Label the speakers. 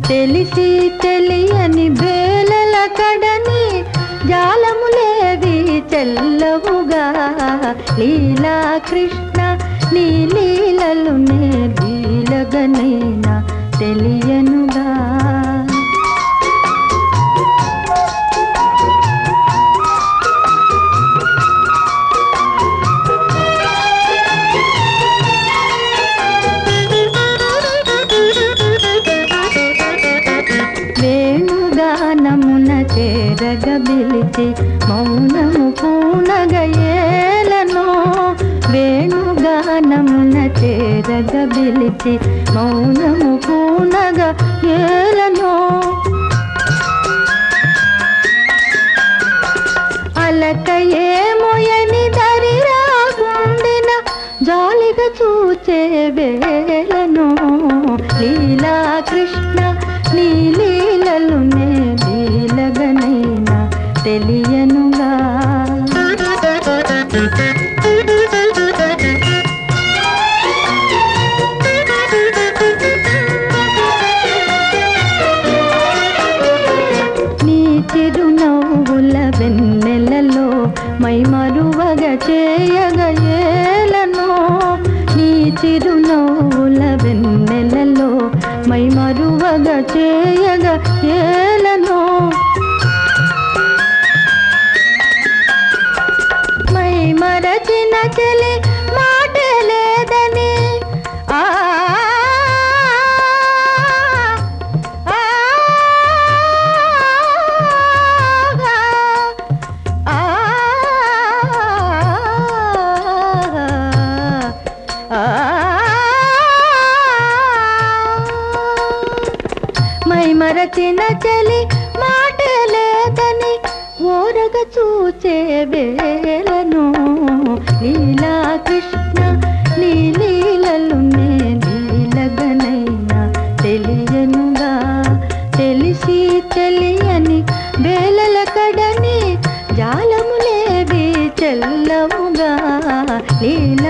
Speaker 1: తెలిసి తెలియని బేలల కడని జాలములేవి చెల్లవుగా లీలా కృష్ణ నీ లీలలు నే లీలగనైనా తెలియనుగా వేణుగానమున చేరగ బిలిచి మౌనము పూనగయేలను వేణుగానమున చేరగ బిలిచి మౌనము పూనగ ఏలను అలక ఏమోయని దరి రాగుండిన జాలిగా చూచే వేలను లీలా కృష్ణ నీ లీలలు నే లీలగనైనా తెలియనుగా నీ చిరునవ్వుల వెన్నెలలో మై మరువగ చేయగ ఏలను నీ చిరునవ్వుల వెన్నెలలో మై మరువగ చేయగ ఏలను మై మరచిన చెలి మాట లేదని ఆ ఆ, ఆ, ఆ, మై మరచిన చలి మాట లేదని ఓరగ చూచే వేలను లీలా కృష్ణ నీ లీలలు నే లీలగనైనా తెలియనుగా తెలిసి తెలియని వేలల కడని జాలములేవి చెల్లవుగా లీలా